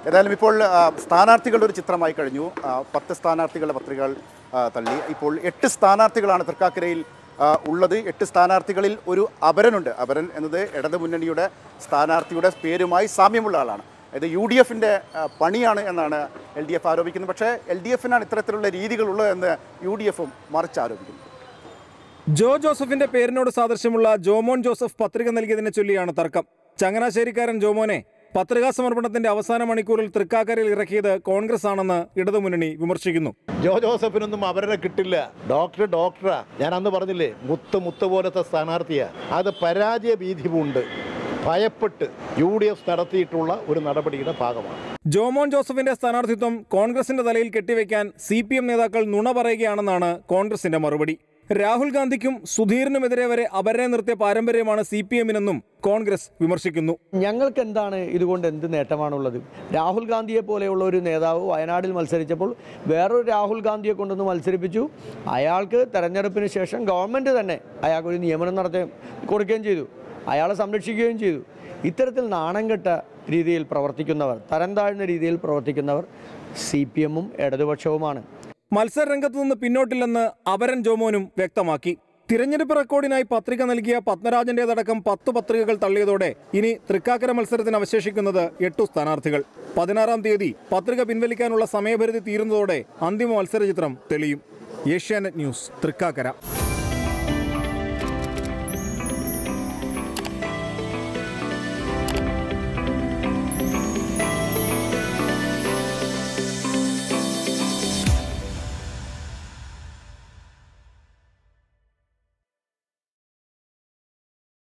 ഏതായാലും ഇപ്പോൾ ആ, സ്ഥാനാർത്ഥികളുടെ ഒരു ചിത്രമായി കഴിഞ്ഞു ആ, പത്ത് സ്ഥാനാർത്ഥികളുടെ പത്രികകൾ ആ, തള്ളി ഇപ്പോൾ എട്ട് സ്ഥാനാർത്ഥികളാണ് തൃക്കാക്കരയിൽ ആ, ഉള്ളത് എട്ട് സ്ഥാനാർത്ഥികളിൽ ഒരു അപരനുണ്ട് അപരൻ എന്നത് ഇടത് മുന്നണിയുടെ സ്ഥാനാർത്ഥിയുടെ പേരുമായി സാമ്യമുള്ള ആളാണ് ഇത് യു ഡി എഫിൻ്റെ പണിയാണ് എന്നാണ് എൽ ഡി എഫ് ആരോപിക്കുന്നത് പക്ഷേ എൽ ഡി എഫിനാണ് ഇത്തരത്തിലുള്ള രീതികളുള്ളത് എന്ന് യു ഡി എഫും മറിച്ച് ആരോപിക്കുന്നു ജോ ജോസഫിന്റെ പേരിനോട് സാദൃശ്യമുള്ള ജോമോൻ ജോസഫ് പത്രിക നൽകിയതിനെ ചൊല്ലിയാണ് തർക്കം ചങ്ങനാശ്ശേരിക്കാരൻ ജോമോനെ പത്രികാ സമർപ്പണത്തിന്റെ അവസാന മണിക്കൂറിൽ തൃക്കാക്കരയിൽ ഇറക്കിയത് കോൺഗ്രസ് ആണെന്ന് ഇടതുമുന്നണി വിമർശിക്കുന്നു ജോ ജോസഫിനൊന്നും അവരെ കിട്ടില്ല ഡോക്ടർ ഡോക്ടറാ ഞാൻ അന്ന് പറഞ്ഞില്ലേ മുത്ത് മുത്ത് പോലത്തെ സ്ഥാനാർത്ഥിയാ അത് പരാജയ ഭീതിവുണ്ട് ഭയപ്പെട്ട് യു ഡി എഫ് നടത്തിയിട്ടുള്ള ഒരു നടപടിയുടെ ഭാഗമാണ് ജോമോൻ ജോസഫിന്റെ സ്ഥാനാർത്ഥിത്വം കോൺഗ്രസിന്റെ തലയിൽ കെട്ടിവെക്കാൻ സി പി എം നേതാക്കൾ നുണ പറയുകയാണെന്നാണ് കോൺഗ്രസിന്റെ മറുപടി രാഹുൽ ഗാന്ധിക്കും സുധീറിനുമെതിരെ വരെ അപരനെ നിർത്തിയ പാരമ്പര്യമാണ് സി പി എമ്മിനെന്നും കോൺഗ്രസ് വിമർശിക്കുന്നു ഞങ്ങൾക്ക് എന്താണ് ഇതുകൊണ്ട് എന്ത് നേട്ടമാണുള്ളത് രാഹുൽ ഗാന്ധിയെ പോലെയുള്ള ഒരു നേതാവ് വയനാട്ടിൽ മത്സരിച്ചപ്പോൾ വേറൊരു രാഹുൽ ഗാന്ധിയെ കൊണ്ടൊന്ന് മത്സരിപ്പിച്ചു അയാൾക്ക് തെരഞ്ഞെടുപ്പിന് ശേഷം ഗവൺമെൻറ് തന്നെ അയാൾക്ക് ഒരു നിയമനം നടത്തി കൊടുക്കുകയും ചെയ്തു അയാളെ സംരക്ഷിക്കുകയും ചെയ്തു ഇത്തരത്തിൽ നാണം കെട്ട രീതിയിൽ പ്രവർത്തിക്കുന്നവർ തരം താഴ്ന്ന രീതിയിൽ പ്രവർത്തിക്കുന്നവർ സി പി എമ്മും ഇടതുപക്ഷവുമാണ് മത്സരരംഗത്ത് നിന്ന് പിന്നോട്ടില്ലെന്ന് അപരൻ ജോമോനും വ്യക്തമാക്കി തിരഞ്ഞെടുപ്പ് റെക്കോർഡിനായി പത്രിക നൽകിയ പത്മരാജന്റേതടക്കം പത്ത് പത്രികകൾ തള്ളിയതോടെ ഇനി തൃക്കാക്കര മത്സരത്തിന് അവശേഷിക്കുന്നത് എട്ടു സ്ഥാനാർത്ഥികൾ പതിനാറാം തീയതി പത്രിക പിൻവലിക്കാനുള്ള സമയപരിധി തീരുന്നതോടെ അന്തിമ മത്സരചിത്രം തെളിയും ഏഷ്യാനെറ്റ് ന്യൂസ് തൃക്കാക്കര